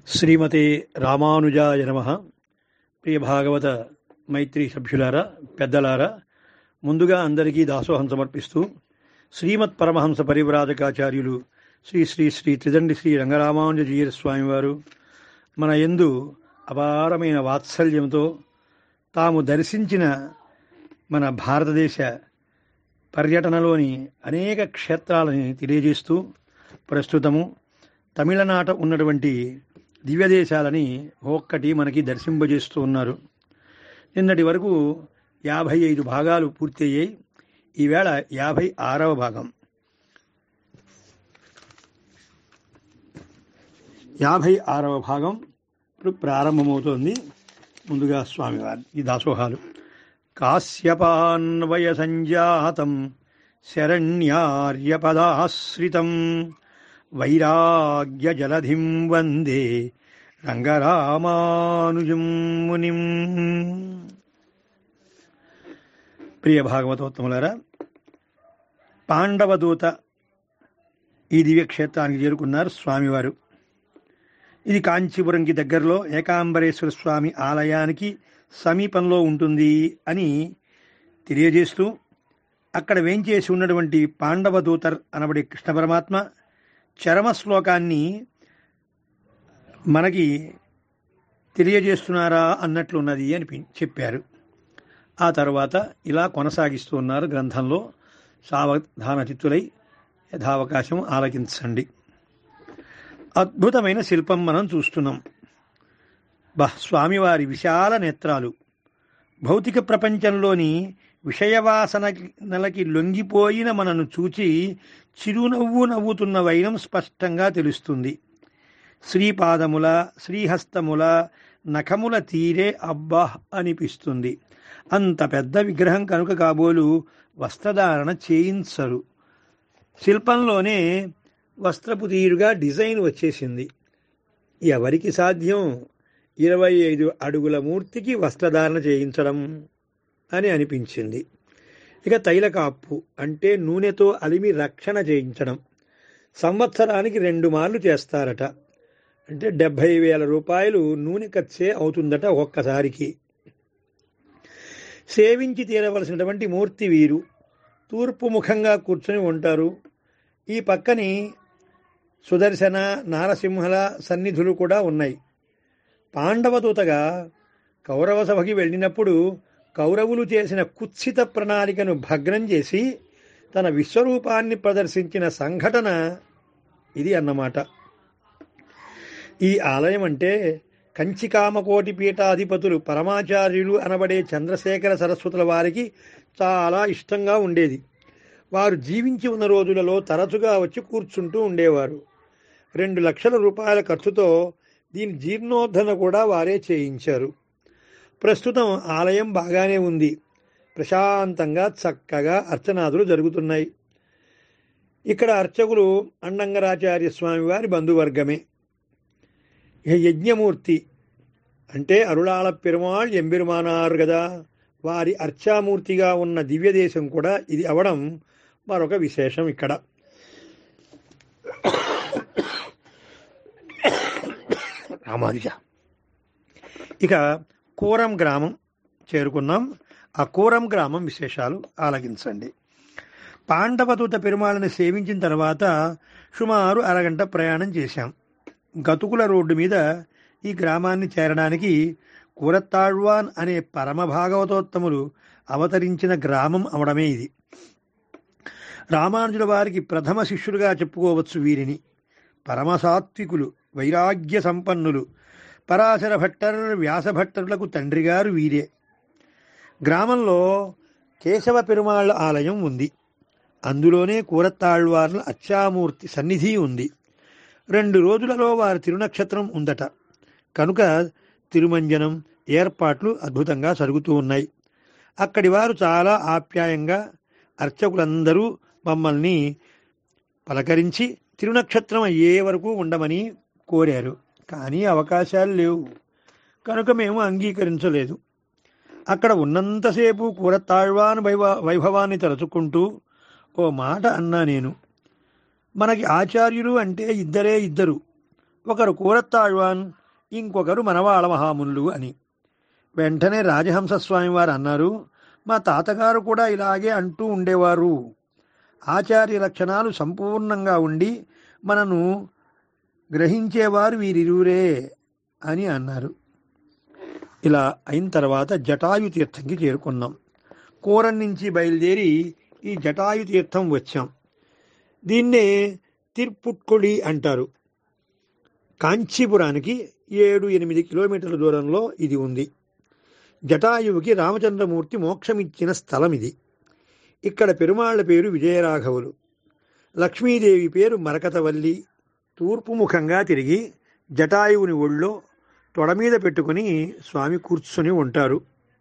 శ్రీమతే రామానుజాయ నమ ప్రియ భాగవత మైత్రి సభ్యులారా పెద్దలారా ముందుగా అందరికీ దాసోహం సమర్పిస్తూ శ్రీమత్ పరమహంస పరివ్రాజకాచార్యులు శ్రీ శ్రీ శ్రీ త్రిదండి శ్రీ రంగరామానుజీయ స్వామివారు మన యందు అపారమైన వాత్సల్యంతో తాము దర్శించిన మన భారతదేశ పర్యటనలోని అనేక క్షేత్రాలని తెలియజేస్తూ ప్రస్తుతము తమిళనాట ఉన్నటువంటి దివ్యదేశాలని ఒక్కటి మనకి దర్శింపజేస్తూ ఉన్నారు నిన్నటి వరకు యాభై ఐదు భాగాలు పూర్తయ్యాయి ఈవేళ యాభై ఆరవ భాగం యాభై ఆరవ భాగం ఇప్పుడు ప్రారంభమవుతోంది ముందుగా స్వామివారి ఈ దాసోహాలు కాశ్యపాన్వయ సంజాతం శరణ్యార్యపదాశ్రితం వైరాగ్యజలధిం వందే రంగరామానుజం మునిం ప్రియ భాగవతోత్తములారా పాండవదూత ఈ దివ్యక్షేత్రానికి చేరుకున్నారు స్వామివారు ఇది కాంచీపురంకి దగ్గరలో ఏకాంబరేశ్వర స్వామి ఆలయానికి సమీపంలో ఉంటుంది అని తెలియజేస్తూ అక్కడ వేంచేసి ఉన్నటువంటి పాండవదూతర్ అనబడే కృష్ణ పరమాత్మ చరమ శ్లోకాన్ని మనకి తెలియజేస్తున్నారా అన్నట్లున్నది అని పి- చెప్పారు ఆ తర్వాత ఇలా కొనసాగిస్తూ ఉన్నారు గ్రంథంలో సావధాన చిత్తులై యథావకాశం ఆలకించండి అద్భుతమైన శిల్పం మనం చూస్తున్నాం బహ్ స్వామివారి విశాల నేత్రాలు భౌతిక ప్రపంచంలోని విషయవాసనలకి లొంగిపోయిన మనను చూచి చిరునవ్వు నవ్వుతున్న వైనం స్పష్టంగా తెలుస్తుంది శ్రీపాదముల శ్రీహస్తముల నఖముల తీరే అబ్బా అనిపిస్తుంది అంత పెద్ద విగ్రహం కనుక కాబోలు వస్త్రధారణ చేయించరు శిల్పంలోనే వస్త్రపు తీరుగా డిజైన్ వచ్చేసింది ఎవరికి సాధ్యం ఇరవై ఐదు అడుగుల మూర్తికి వస్త్రధారణ చేయించడం అని అనిపించింది ఇక తైలకాప్పు అంటే నూనెతో అలిమి రక్షణ చేయించడం సంవత్సరానికి రెండు మార్లు చేస్తారట అంటే డెబ్భై వేల రూపాయలు నూనె ఖర్చే అవుతుందట ఒక్కసారికి సేవించి తీరవలసినటువంటి మూర్తి వీరు తూర్పు ముఖంగా కూర్చొని ఉంటారు ఈ పక్కని సుదర్శన నారసింహల సన్నిధులు కూడా ఉన్నాయి పాండవదూతగా కౌరవ సభకి వెళ్ళినప్పుడు కౌరవులు చేసిన కుత్సిత ప్రణాళికను భగ్నం చేసి తన విశ్వరూపాన్ని ప్రదర్శించిన సంఘటన ఇది అన్నమాట ఈ ఆలయం అంటే కంచికామకోటి పీఠాధిపతులు పరమాచార్యులు అనబడే చంద్రశేఖర సరస్వతుల వారికి చాలా ఇష్టంగా ఉండేది వారు జీవించి ఉన్న రోజులలో తరచుగా వచ్చి కూర్చుంటూ ఉండేవారు రెండు లక్షల రూపాయల ఖర్చుతో దీని జీర్ణోద్ధరణ కూడా వారే చేయించారు ప్రస్తుతం ఆలయం బాగానే ఉంది ప్రశాంతంగా చక్కగా అర్చనాదులు జరుగుతున్నాయి ఇక్కడ అర్చకులు అండంగరాచార్య స్వామి వారి బంధువర్గమే ఇక యజ్ఞమూర్తి అంటే అరుళాళ పెరుమాళ్ ఎంబెరుమానారు కదా వారి అర్చామూర్తిగా ఉన్న దివ్యదేశం కూడా ఇది అవడం మరొక విశేషం ఇక్కడ రామానుజ ఇక కూరం గ్రామం చేరుకున్నాం ఆ కూరం గ్రామం విశేషాలు ఆలకించండి పాండవదూత పెరుమాళని సేవించిన తర్వాత సుమారు అరగంట ప్రయాణం చేశాం గతుకుల రోడ్డు మీద ఈ గ్రామాన్ని చేరడానికి కూరత్తాళ్వాన్ అనే పరమ భాగవతోత్తములు అవతరించిన గ్రామం అవడమే ఇది రామానుజుల వారికి ప్రథమ శిష్యులుగా చెప్పుకోవచ్చు వీరిని పరమసాత్వికులు వైరాగ్య సంపన్నులు పరాశర భట్టర్ వ్యాస భట్టరులకు తండ్రిగారు వీరే గ్రామంలో కేశవ పెరుమాళ్ళ ఆలయం ఉంది అందులోనే కూరత్తాళ్వార్ల అచ్చామూర్తి సన్నిధి ఉంది రెండు రోజులలో వారి తిరునక్షత్రం ఉందట కనుక తిరుమంజనం ఏర్పాట్లు అద్భుతంగా జరుగుతూ ఉన్నాయి అక్కడి వారు చాలా ఆప్యాయంగా అర్చకులందరూ మమ్మల్ని పలకరించి తిరునక్షత్రం అయ్యే వరకు ఉండమని కోరారు కానీ అవకాశాలు లేవు కనుక మేము అంగీకరించలేదు అక్కడ ఉన్నంతసేపు కూరతాళ్వాన్ వైభ వైభవాన్ని తలుచుకుంటూ ఓ మాట అన్నా నేను మనకి ఆచార్యులు అంటే ఇద్దరే ఇద్దరు ఒకరు కూరత్తాళ్వాన్ ఇంకొకరు మనవాళ మహామునులు అని వెంటనే రాజహంస స్వామి వారు అన్నారు మా తాతగారు కూడా ఇలాగే అంటూ ఉండేవారు ఆచార్య లక్షణాలు సంపూర్ణంగా ఉండి మనను గ్రహించేవారు వీరిరువురే అని అన్నారు ఇలా అయిన తర్వాత జటాయు తీర్థంకి చేరుకున్నాం కూరం నుంచి బయలుదేరి ఈ జటాయు తీర్థం వచ్చాం దీన్నే తిరుపుట్కొడి అంటారు కాంచీపురానికి ఏడు ఎనిమిది కిలోమీటర్ల దూరంలో ఇది ఉంది జటాయువుకి రామచంద్రమూర్తి మోక్షమిచ్చిన స్థలం ఇది ఇక్కడ పెరుమాళ్ల పేరు విజయరాఘవులు లక్ష్మీదేవి పేరు మరకతవల్లి తూర్పు ముఖంగా తిరిగి జటాయువుని ఒళ్ళో తొడ మీద పెట్టుకుని స్వామి కూర్చుని ఉంటారు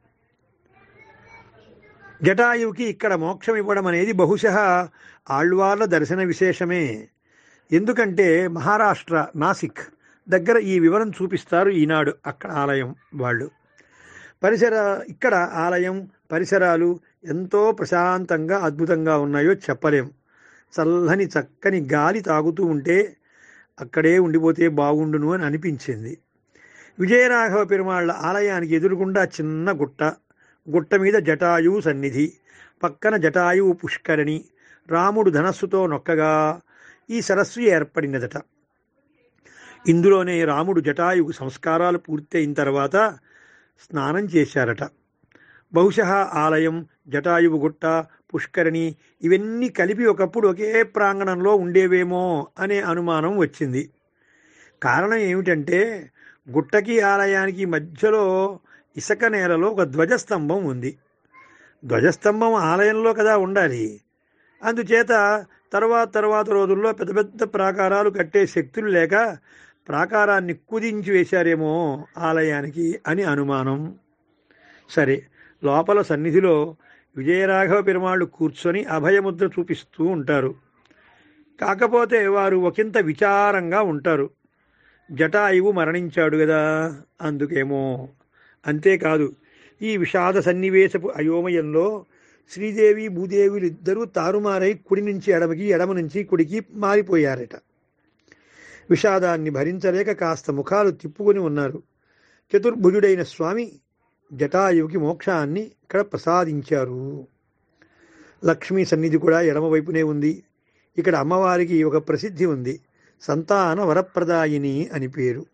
జటాయువుకి ఇక్కడ మోక్షం ఇవ్వడం అనేది బహుశः ఆళ్వార్ల దర్శన విశేషమే ఎందుకంటే మహారాష్ట్ర నాసిక్ దగ్గర ఈ వివరం చూపిస్తారు ఈనాడు అక్కడ ఆలయం వాళ్ళు పరిసర ఇక్కడ ఆలయం పరిసరాలు ఎంతో ప్రశాంతంగా అద్భుతంగా ఉన్నాయో చెప్పలేం చల్లని చక్కని గాలి తాగుతూ ఉంటే అక్కడే ఉండిపోతే బాగుండును అని అనిపించింది విజయరాఘవ పెరుమాళ్ల ఆలయానికి ఎదురుగుండా చిన్న గుట్ట గుట్ట మీద జటాయువు సన్నిధి పక్కన జటాయువు పుష్కరిణి రాముడు ధనస్సుతో నొక్కగా ఈ సరస్సు ఏర్పడినదట ఇందులోనే రాముడు జటాయువు సంస్కారాలు పూర్తయిన తర్వాత స్నానం చేశారట బహుశः ఆలయం జటాయువు గుట్ట పుష్కరిణి ఇవన్నీ కలిపి ఒకప్పుడు ఒకే ప్రాంగణంలో ఉండేవేమో అనే అనుమానం వచ్చింది కారణం ఏమిటంటే గుట్టకి ఆలయానికి మధ్యలో ఇసుక నేలలో ఒక ధ్వజస్తంభం ఉంది ధ్వజస్తంభం ఆలయంలో కదా ఉండాలి అందుచేత తర్వాత తర్వాత రోజుల్లో పెద్ద పెద్ద ప్రాకారాలు కట్టే శక్తులు లేక ప్రాకారాన్ని కుదించి వేశారేమో ఆలయానికి అని అనుమానం సరే లోపల సన్నిధిలో విజయరాఘవ పెరుమాళ్ళు కూర్చొని అభయముద్ర చూపిస్తూ ఉంటారు కాకపోతే వారు ఒకంత విచారంగా ఉంటారు జటాయువు మరణించాడు కదా అందుకేమో అంతేకాదు ఈ విషాద సన్నివేశపు అయోమయంలో శ్రీదేవి భూదేవులు ఇద్దరూ తారుమారై కుడి నుంచి ఎడమకి ఎడమ నుంచి కుడికి మారిపోయారట విషాదాన్ని భరించలేక కాస్త ముఖాలు తిప్పుకొని ఉన్నారు చతుర్భుజుడైన స్వామి జటాయువుకి మోక్షాన్ని ఇక్కడ ప్రసాదించారు లక్ష్మీ సన్నిధి కూడా ఎడమవైపునే ఉంది ఇక్కడ అమ్మవారికి ఒక ప్రసిద్ధి ఉంది సంతాన వరప్రదాయిని అని పేరు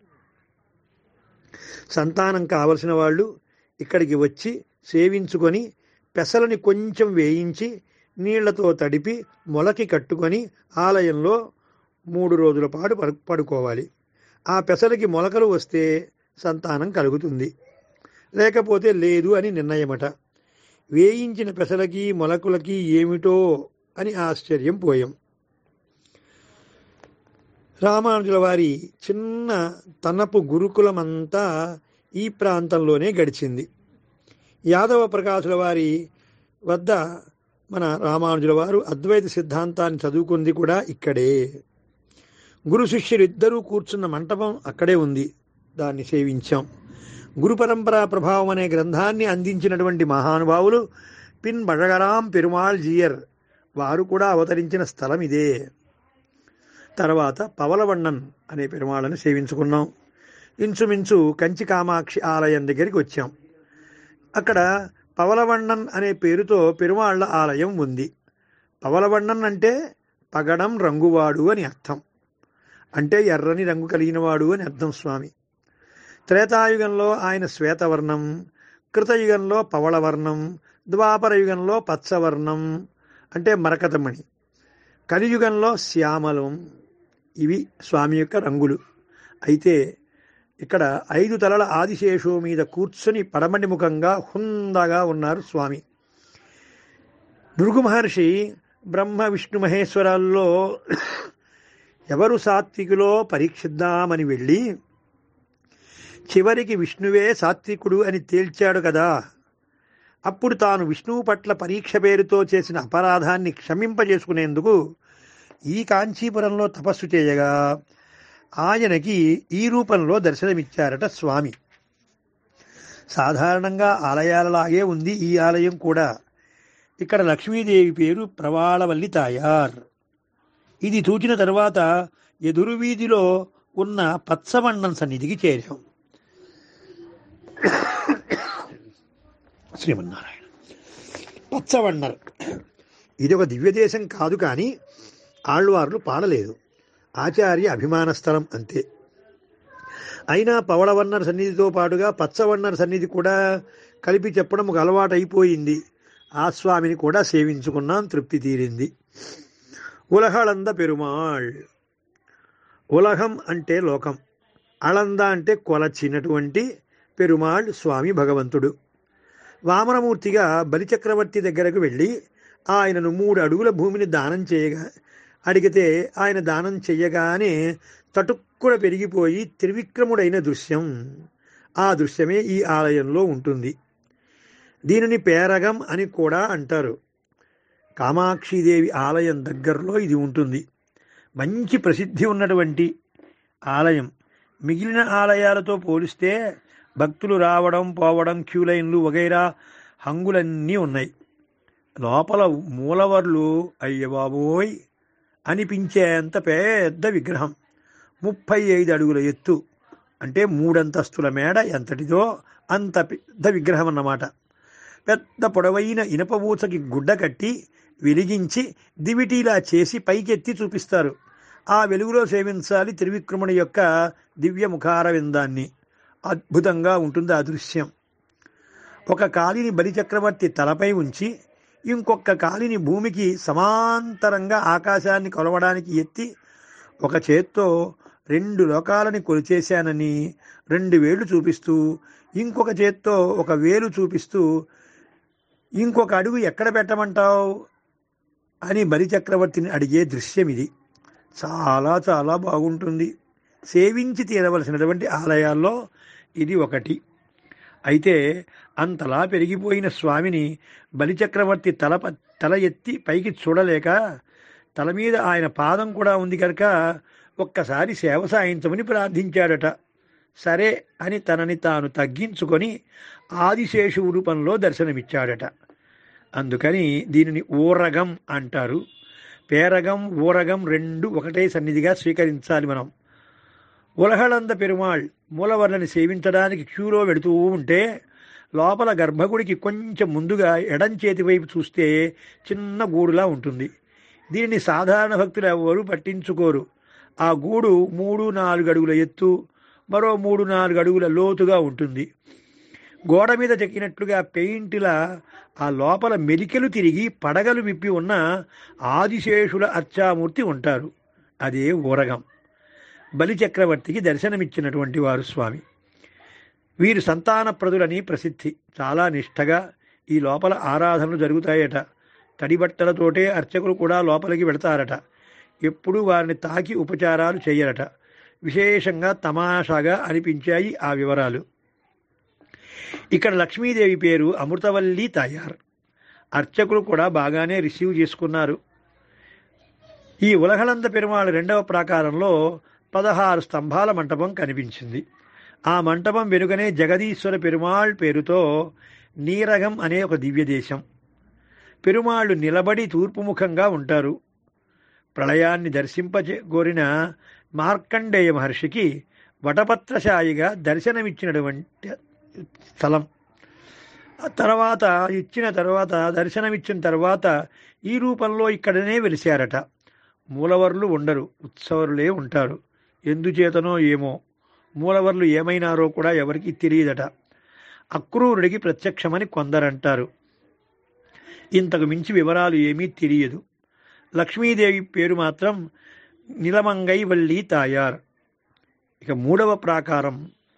సంతానం కావలసిన వాళ్ళు ఇక్కడికి వచ్చి సేవించుకొని పెసలని కొంచెం వేయించి నీళ్లతో తడిపి మొలకి కట్టుకొని ఆలయంలో మూడు రోజుల పాటు పడు- పడుకోవాలి ఆ పెసలకి మొలకలు వస్తే సంతానం కలుగుతుంది లేకపోతే లేదు అని నిర్ణయమట వేయించిన పెసలకి మొలకలకి ఏమిటో అని ఆశ్చర్యం పోయాం రామానుజుల వారి చిన్న తనపు గురుకులమంతా ఈ ప్రాంతంలోనే గడిచింది యాదవ ప్రకాశుల వారి వద్ద మన రామానుజుల వారు అద్వైత సిద్ధాంతాన్ని చదువుకుంది కూడా ఇక్కడే గురు శిష్యులిద్దరూ కూర్చున్న మంటపం అక్కడే ఉంది దాన్ని సేవించాం గురు పరంపరా ప్రభావం అనే గ్రంథాన్ని అందించినటువంటి మహానుభావులు పిన్ బഴగరాం పెరుమాళ్ జియర్ వారు కూడా అవతరించిన స్థలం ఇదే తర్వాత పవలవണ്ണన్ అనే పెరుమాళని సేవించుకున్నాం ఇంచుమించు కంచి కామాక్షి ఆలయం దగ్గరికి వచ్చాం అక్కడ పవలవണ്ണన్ అనే పేరుతో పెరుమాళ్ల ఆలయం ఉంది పవలవണ്ണన్ అంటే పగడం రంగువాడు అని అర్థం అంటే ఎర్రని రంగు కలిగినవాడు అని అర్థం స్వామి త్రేతాయుగంలో ఆయన శ్వేతవర్ణం కృతయుగంలో పవళవర్ణం ద్వాపర యుగంలో పచ్చవర్ణం అంటే మరకతమణి కలియుగంలో శ్యామలం ఇవి స్వామి యొక్క రంగులు అయితే ఇక్కడ ఐదు తలల ఆదిశేషు మీద కూర్చుని పడమటి ముఖంగా హుందాగా ఉన్నారు స్వామి భృగు మహర్షి బ్రహ్మ విష్ణు మహేశ్వరాల్లో ఎవరు సాత్వికులో పరీక్షిద్దామని వెళ్ళి చివరికి విష్ణువే సాత్వికుడు అని తేల్చాడు కదా అప్పుడు తాను విష్ణువు పట్ల పరీక్ష పేరుతో చేసిన అపరాధాన్ని క్షమింపజేసుకునేందుకు ఈ కాంచీపురంలో తపస్సు చేయగా ఆయనకి ఈ రూపంలో దర్శనమిచ్చారట స్వామి సాధారణంగా ఆలయాలలాగే ఉంది ఈ ఆలయం కూడా ఇక్కడ లక్ష్మీదేవి పేరు ప్రవాళవల్లి తాయార్ ఇది చూచిన తర్వాత ఎదురు వీధిలో ఉన్న పచ్చవಣ್ಣం సన్నిధికి చేరాం శ్రీమన్నారాయణ పచ్చవన్నర్ ఇది ఒక దివ్యదేశం కాదు కానీ ఆళ్వార్లు పాడలేదు ఆచార్య అభిమాన స్థలం అంతే అయినా పవళవన్నర్ సన్నిధితో పాటుగా పచ్చవన్నర్ సన్నిధి కూడా కలిపి చెప్పడం ఒక అలవాటు అయిపోయింది ఆ స్వామిని కూడా సేవించుకున్నాం తృప్తి తీరింది ఉలహళంద పెరుమాళ్ ఉలహం అంటే లోకం అళంద అంటే కొలచినటువంటి పెరుమాళ్ స్వామి భగవంతుడు వామనమూర్తిగా బలిచక్రవర్తి దగ్గరకు వెళ్ళి ఆయనను మూడు అడుగుల భూమిని దానం చేయగా అడిగితే ఆయన దానం చెయ్యగానే తటుక్కున పెరిగిపోయి త్రివిక్రముడైన దృశ్యం ఆ దృశ్యమే ఈ ఆలయంలో ఉంటుంది దీనిని పేరగం అని కూడా అంటారు కామాక్షిదేవి ఆలయం దగ్గరలో ఇది ఉంటుంది మంచి ప్రసిద్ధి ఉన్నటువంటి ఆలయం మిగిలిన ఆలయాలతో పోలిస్తే భక్తులు రావడం పోవడం క్యూ లైన్లు వగైరా హంగులన్నీ ఉన్నాయి లోపల మూలవర్లు అయ్య బాబోయ్ అనిపించేంత పెద్ద విగ్రహం ముప్పై ఐదు అడుగుల ఎత్తు అంటే మూడంతస్తుల మేడ ఎంతటిదో అంత పెద్ద విగ్రహం అన్నమాట పెద్ద పొడవైన ఇనప ఊచకి గుడ్డ కట్టి వెలిగించి దివిటీలా చేసి పైకెత్తి చూపిస్తారు ఆ వెలుగులో సేవించాలి త్రివిక్రముని యొక్క దివ్య ముఖార విందాన్ని అద్భుతంగా ఉంటుంది ఆ దృశ్యం ఒక కాలిని బలిచక్రవర్తి తలపై ఉంచి ఇంకొక కాలిని భూమికి సమాంతరంగా ఆకాశాన్ని కొలవడానికి ఎత్తి ఒక చేత్తో రెండు లోకాలని కొలిచేశానని రెండు వేళ్ళు చూపిస్తూ ఇంకొక చేత్తో ఒక వేలు చూపిస్తూ ఇంకొక అడుగు ఎక్కడ పెట్టమంటావు అని బలిచక్రవర్తిని అడిగే దృశ్యం ఇది చాలా చాలా బాగుంటుంది సేవించి తీరవలసినటువంటి ఆలయాల్లో ఇది ఒకటి అయితే అంతలా పెరిగిపోయిన స్వామిని బలిచక్రవర్తి తల ప- తల ఎత్తి పైకి చూడలేక తల మీద ఆయన పాదం కూడా ఉంది కనుక ఒక్కసారి సేవ సాయించమని ప్రార్థించాడట సరే అని తనని తాను తగ్గించుకొని ఆదిశేషు రూపంలో దర్శనమిచ్చాడట అందుకని దీనిని ఊరగం అంటారు పేరగం ఊరగం రెండు ఒకటే సన్నిధిగా స్వీకరించాలి మనం ఉలహళంద పెరుమాళ్ మూలవర్లని సేవించడానికి క్యూలో వెడుతూ ఉంటే లోపల గర్భగుడికి కొంచెం ముందుగా ఎడం చేతి వైపు చూస్తే చిన్న గూడులా ఉంటుంది దీనిని సాధారణ భక్తులు ఎవరు పట్టించుకోరు ఆ గూడు మూడు నాలుగు అడుగుల ఎత్తు మరో మూడు నాలుగు అడుగుల లోతుగా ఉంటుంది గోడ మీద చెక్కినట్లుగా పెయింట్లా ఆ లోపల మెలికలు తిరిగి పడగలు విప్పి ఉన్న ఆదిశేషుల అర్చామూర్తి ఉంటారు అదే ఊరగం బలిచక్రవర్తికి దర్శనమిచ్చినటువంటి వారు స్వామి వీరు సంతానప్రదులని ప్రసిద్ధి చాలా నిష్టగా ఈ లోపల ఆరాధనలు జరుగుతాయట తడి బట్టలతోటే అర్చకులు కూడా లోపలికి వెడతారట ఎప్పుడూ వారిని తాకి ఉపచారాలు చేయరట విశేషంగా తమాషాగా అనిపించాయి ఆ వివరాలు ఇక్కడ లక్ష్మీదేవి పేరు అమృతవల్లి తాయార్ అర్చకులు కూడా బాగానే రిసీవ్ చేసుకున్నారు ఈ ఉలహలంద పెరుమాళ్ రెండవ ప్రాకారంలో పదహారు స్తంభాల మంటపం కనిపించింది ఆ మంటపం వెనుకనే జగదీశ్వర పెరుమాళ్ పేరుతో నీరగం అనే ఒక దివ్య దేశం పెరుమాళ్ళు నిలబడి తూర్పుముఖంగా ఉంటారు ప్రళయాన్ని దర్శింపగోరిన మార్కండేయ మహర్షికి వటపత్రశాయిగా దర్శనమిచ్చినటువంటి స్థలం ఆ తర్వాత ఇచ్చిన తర్వాత దర్శనమిచ్చిన తర్వాత ఈ రూపంలో ఇక్కడనే వెలిశారట మూలవర్లు ఉండరు ఉత్సవరులే ఉంటారు ఎందుచేతనో ఏమో మూలవర్లు ఏమైనారో కూడా ఎవరికి తెలియదట అక్రూరుడికి ప్రత్యక్షమని కొందరంటారు ఇంతకు మించి వివరాలు ఏమీ తెలియదు లక్ష్మీదేవి పేరు మాత్రం నిలమంగై వల్లి తాయార్ ఇక మూడవ ప్రాకారం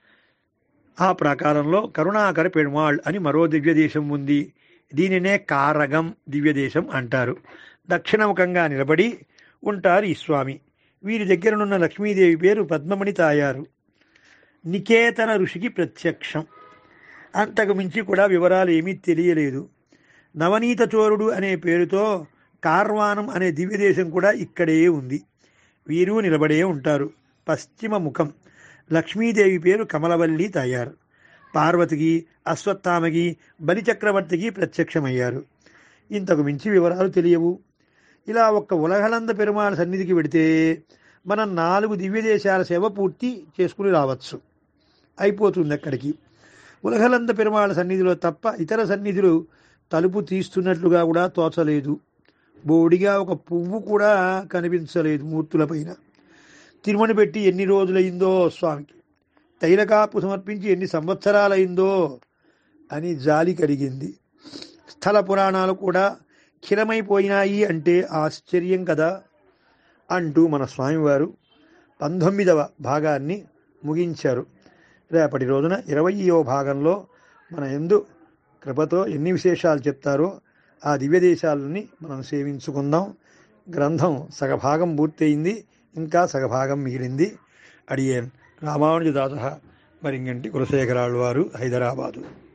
ఆ ప్రాకారంలో కరుణాకర పెరుమాళ్ అని మరో దివ్యదేశం ఉంది దీనినే కారగం దివ్యదేశం అంటారు దక్షిణముఖంగా నిలబడి ఉంటారు ఈ స్వామి వీరి దగ్గరనున్న లక్ష్మీదేవి పేరు పద్మమణి తాయారు నికేతన ఋషికి ప్రత్యక్షం అంతకు మించి కూడా వివరాలు ఏమీ తెలియలేదు నవనీత చోరుడు అనే పేరుతో కార్వానం అనే దివ్యదేశం కూడా ఇక్కడే ఉంది వీరు నిలబడే ఉంటారు పశ్చిమ ముఖం లక్ష్మీదేవి పేరు కమలవల్లి తాయారు పార్వతికి అశ్వత్థామకి బలిచక్రవర్తికి ప్రత్యక్షమయ్యారు ఇంతకు మించి వివరాలు తెలియవు ఇలా ఒక్క ఉలగలంద పెరుమాళ సన్నిధికి వెడితే మనం నాలుగు దివ్య దేశాల సేవ పూర్తి చేసుకుని రావచ్చు అయిపోతుంది అక్కడికి ఉలగలంద పెరుమాళ సన్నిధిలో తప్ప ఇతర సన్నిధులు తలుపు తీస్తున్నట్లుగా కూడా తోచలేదు బోడిగా ఒక పువ్వు కూడా కనిపించలేదు మూర్తులపైన తిరుమణి పెట్టి ఎన్ని రోజులైందో స్వామికి తైలకాపు సమర్పించి ఎన్ని సంవత్సరాలైందో అని జాలి కలిగింది స్థల పురాణాలు కూడా ఖిలమైపోయినాయి అంటే ఆశ్చర్యం కదా అంటూ మన స్వామివారు పంతొమ్మిదవ భాగాన్ని ముగించారు రేపటి రోజున ఇరవయో భాగంలో మన ఎందు కృపతో ఎన్ని విశేషాలు చెప్తారో ఆ దివ్య దేశాలని మనం సేవించుకుందాం గ్రంథం సగభాగం పూర్తయింది ఇంకా సగభాగం మిగిలింది అడియేన్ రామానుజదాస మరింగంటి కులశేఖరాళ్ళు వారు హైదరాబాదు